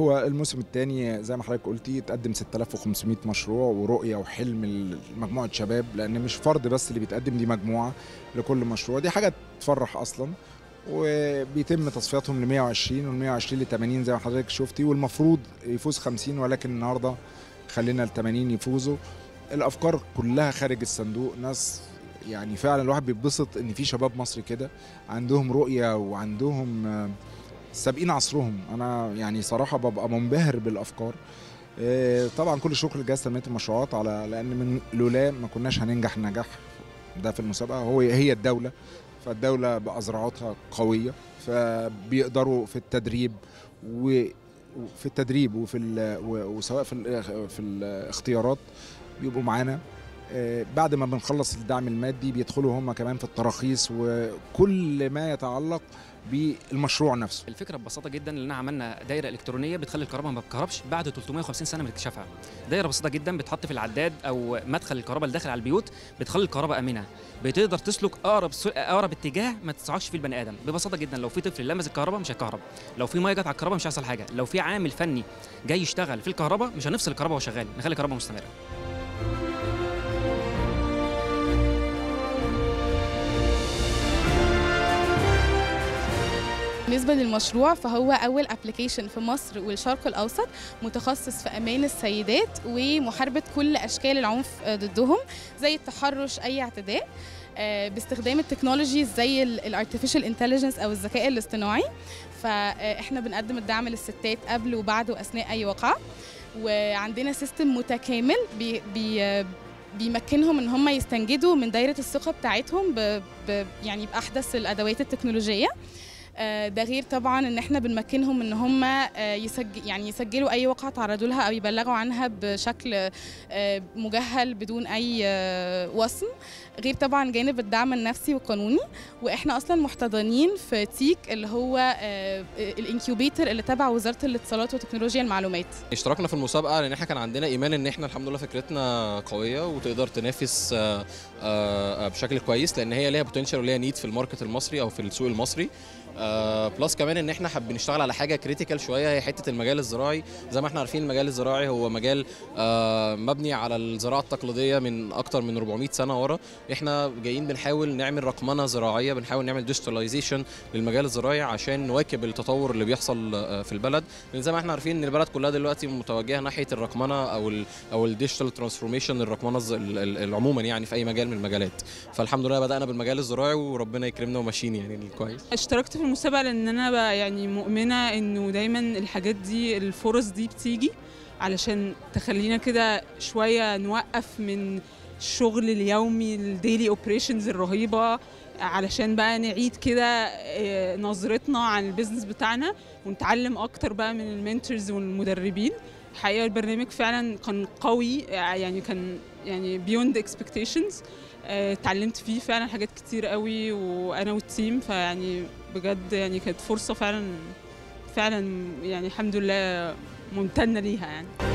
هو الموسم الثاني زي ما حضرتك قلتي اتقدم 6500 مشروع ورؤيه وحلم لمجموعه شباب لان مش فرد بس اللي بيتقدم دي مجموعه لكل مشروع دي حاجه تفرح اصلا وبيتم تصفياتهم ل 120 وال 120 ل 80 زي ما حضرتك شفتي والمفروض يفوز 50 ولكن النهارده خلينا ال 80 يفوزوا الافكار كلها خارج الصندوق ناس يعني فعلا الواحد بيتبسط ان في شباب مصري كده عندهم رؤيه وعندهم آه، سابقين عصرهم انا يعني صراحه ببقى منبهر بالافكار آه، طبعا كل الشكر لجهاز تنميه المشروعات على لان من لولا ما كناش هننجح نجاح ده في المسابقه هو هي الدوله فالدوله باذرعاتها قويه فبيقدروا في التدريب و في التدريب وفي ال- و- وسواء في ال- في الاختيارات بيبقوا معانا آه، بعد ما بنخلص الدعم المادي بيدخلوا هم كمان في التراخيص وكل ما يتعلق بالمشروع نفسه الفكره ببساطه جدا اننا عملنا دايره الكترونيه بتخلي الكهرباء ما بتكهربش بعد 350 سنه من اكتشافها دايره بسيطه جدا بتحط في العداد او مدخل الكهرباء اللي داخل على البيوت بتخلي الكهرباء امنه بتقدر تسلك اقرب سل... اقرب اتجاه ما تتصعدش فيه البني ادم ببساطه جدا لو في طفل لمس الكهرباء مش هيكهرب لو في ميه جت على الكهرباء مش هيحصل حاجه لو في عامل فني جاي يشتغل في الكهرباء مش هنفصل الكهرباء وهو شغال نخلي الكهرباء مستمره بالنسبة للمشروع فهو أول ابلكيشن في مصر والشرق الأوسط متخصص في أمان السيدات ومحاربة كل أشكال العنف آه، ضدهم زي التحرش أي اعتداء آه، باستخدام التكنولوجي زي الارتفيشال انتليجنس او الذكاء الاصطناعي فاحنا بنقدم الدعم للستات قبل وبعد واثناء اي وقعه وعندنا سيستم متكامل بي بي بيمكنهم ان هم يستنجدوا من دايره الثقه بتاعتهم ب ب يعني باحدث الادوات التكنولوجيه آه، ده غير طبعا ان احنا بنمكنهم ان هم آه، يسجل يعني يسجلوا اي وقعه تعرضوا لها او يبلغوا عنها بشكل آه، مجهل بدون اي آه، وصم غير طبعا جانب الدعم النفسي والقانوني واحنا اصلا محتضنين في تيك اللي هو آه، الانكيوبيتر اللي تبع وزاره الاتصالات وتكنولوجيا المعلومات اشتركنا في المسابقه لان احنا كان عندنا ايمان ان احنا الحمد لله فكرتنا قويه وتقدر تنافس آه، آه، بشكل كويس لان هي ليها بوتنشال وليها نيد في الماركت المصري او في السوق المصري آه، بلس كمان ان احنا حابين نشتغل على حاجه كريتيكال شويه هي حته المجال الزراعي زي ما احنا عارفين المجال الزراعي هو مجال آه، مبني على الزراعه التقليديه من اكتر من 400 سنه ورا احنا جايين بنحاول نعمل رقمنه زراعيه بنحاول نعمل ديجيتاليزيشن للمجال الزراعي عشان نواكب التطور اللي بيحصل آه، في البلد لان زي ما احنا عارفين ان البلد كلها دلوقتي متوجهه ناحيه الرقمنه او ال او الديجيتال ترانسفورميشن الرقمنه الز- ال- ال- ال- عموما يعني في اي مجال من المجالات فالحمد لله بدانا بالمجال الزراعي وربنا يكرمنا وماشيين يعني كويس اشتركت في المسابقة لأن أنا بقى يعني مؤمنة إنه دايما الحاجات دي الفرص دي بتيجي علشان تخلينا كده شوية نوقف من الشغل اليومي الديلي اوبريشنز الرهيبة علشان بقى نعيد كده آه، نظرتنا عن البيزنس بتاعنا ونتعلم أكتر بقى من المنتورز والمدربين الحقيقة البرنامج فعلا كان قوي آه، يعني كان يعني beyond expectations آه، اتعلمت فيه فعلا حاجات كتير قوي وانا والتيم فيعني بجد يعني كانت فرصه فعلا فعلا يعني الحمد لله ممتنه ليها يعني